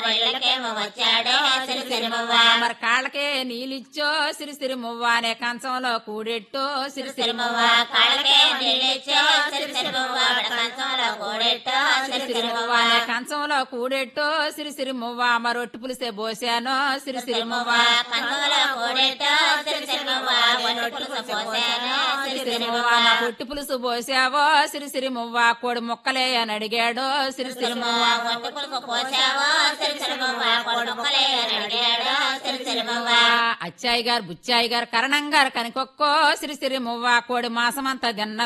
ఇళ్ళకేమో వచ్చాడో సిరిసిరిమువ్వ మరి కాళ్ళకే నీళ్ళిచ్చో సిరిసిరి మువ్వ అనే కంచంలో కూడెట్టో సిరిసిరి సిరిమువ్వ కాళ్ళకే నీళ్ళిచ్చో సిరిసిరిమువ్వ కంచంలో కూడెట్టో సిరిసిరిమువ్వ అనే కంచంలో కూడెట్టో సిరిసిరి మువ్వ మరి ఒట్టి పులిసే పోసానో సిరిసిరి మువ్వ కంచంలో కూడెట్టో సిరిసిరిమువ్వ ఒట్టులు పోసాను సిరిసిరిమువ్వ నా పొట్టి పులుసు పోసావో సిరిసిరి మువ్వ కోడి మొక్కలే అని అడిగాడో సిరిసిరి మువ్వ ఒట్టు పులుపు పోసావో సిరిసిరిమువ్వ కొడుకులే అని అడిగాడు సిరిసిరిమువ్వ అచ్చాయి గారు బుచ్చాయి గారు కరణం గారు కనికొక్కో సిరిసిరి మువ్వ కోడి మాసమంతా తిన్న